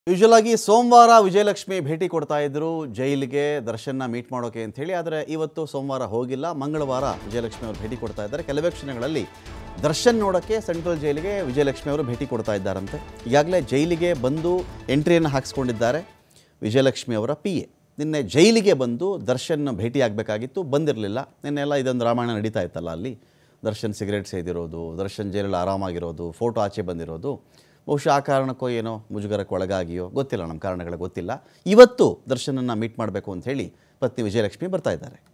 usual ಆಗಿ ಸೋಮವಾರ ವಿಜಯಲಕ್ಷ್ಮಿ ಭೇಟಿ ಕೊಡ್ತಾ ಇದ್ರು ಜೈಲಿಗೆ ದರ್ಶನ್ನ ಮೀಟ್ ಮಾಡೋಕೆ ಅಂತ ಹೇಳಿ ಆದರೆ ಇವತ್ತು ಸೋಮವಾರ ಹೋಗಿಲ್ಲ ಮಂಗಳವಾರ ವಿಜಯಲಕ್ಷ್ಮಿ ಅವರು ಭೇಟಿ ಕೊಡ್ತಾ ಇದ್ದಾರೆ ಕೆಲವೇ ಕ್ಷಣಗಳಲ್ಲಿ ದರ್ಶನ್ ನೋಡೋಕ್ಕೆ ಸೆಂಟ್ರಲ್ ಜೈಲಿಗೆ ವಿಜಯಲಕ್ಷ್ಮಿ ಅವರು ಭೇಟಿ ಕೊಡ್ತಾ ಇದ್ದಾರಂತೆ ಈಗಾಗಲೇ ಜೈಲಿಗೆ ಬಂದು ಎಂಟ್ರಿಯನ್ನು ಹಾಕಿಸ್ಕೊಂಡಿದ್ದಾರೆ ವಿಜಯಲಕ್ಷ್ಮಿ ಅವರ ಪಿ ಎ ನಿನ್ನೆ ಜೈಲಿಗೆ ಬಂದು ದರ್ಶನ್ ಭೇಟಿಯಾಗಬೇಕಾಗಿತ್ತು ಬಂದಿರಲಿಲ್ಲ ನಿನ್ನೆಲ್ಲ ಇದೊಂದು ರಾಮಾಯಣ ನಡೀತಾ ಇತ್ತಲ್ಲ ಅಲ್ಲಿ ದರ್ಶನ್ ಸಿಗರೇಟ್ ಸೇದಿರೋದು ದರ್ಶನ್ ಜೈಲಲ್ಲಿ ಆರಾಮಾಗಿರೋದು ಫೋಟೋ ಆಚೆ ಬಂದಿರೋದು ಬಹುಶಃ ಆ ಕಾರಣಕ್ಕೋ ಏನೋ ಮುಜುಗರಕ್ಕೆ ಒಳಗಾಗಿಯೋ ಗೊತ್ತಿಲ್ಲ ನಮ್ಮ ಕಾರಣಗಳು ಗೊತ್ತಿಲ್ಲ ಇವತ್ತು ದರ್ಶನನ್ನು ಮೀಟ್ ಮಾಡಬೇಕು ಅಂತ ಹೇಳಿ ಪತ್ನಿ ವಿಜಯಲಕ್ಷ್ಮಿ ಬರ್ತಾ ಇದ್ದಾರೆ